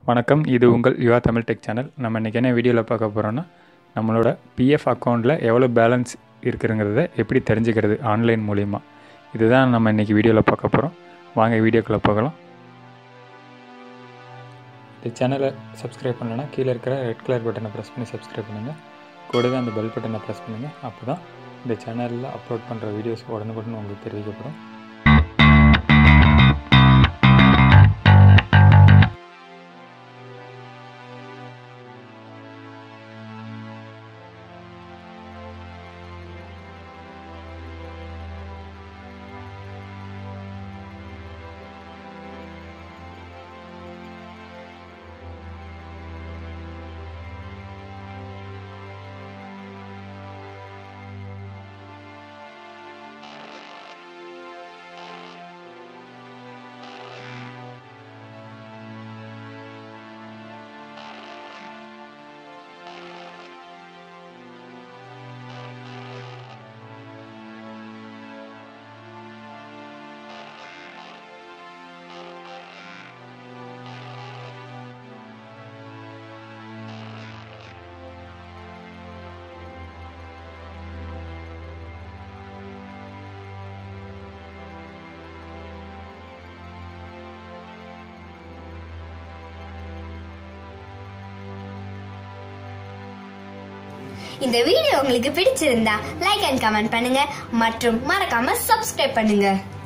வணக்கம் இது உங்கள் யுவா தமிழ் டெக் சேனல் நம்ம இன்றைக்கி என்ன வீடியோவில் பார்க்க போகிறோன்னா நம்மளோட பிஎஃப் அக்கௌண்ட்டில் எவ்வளோ பேலன்ஸ் இருக்குங்கிறத எப்படி தெரிஞ்சுக்கிறது ஆன்லைன் மூலிமா இதுதான் நம்ம இன்றைக்கி வீடியோவில் பார்க்க போகிறோம் வாங்க வீடியோக்குள்ளே போகலாம் இந்த சேனலை சப்ஸ்கிரைப் பண்ணலைன்னா கீழே இருக்கிற ரெட் கலர் பட்டனை ப்ரெஸ் பண்ணி சப்ஸ்கிரைப் பண்ணுங்கள் கூடவே அந்த பெல் பட்டனை ப்ரெஸ் பண்ணுங்கள் அப்போ தான் இந்த சேனலில் அப்லோட் பண்ணுற வீடியோஸ் உடனுக்குடன் உங்களுக்கு தெரிவிக்கப்படும் இந்த வீடியோ உங்களுக்கு பிடிச்சிருந்தா லைக் அண்ட் கமெண்ட் பண்ணுங்க மற்றும் மறக்காம சப்ஸ்கிரைப் பண்ணுங்க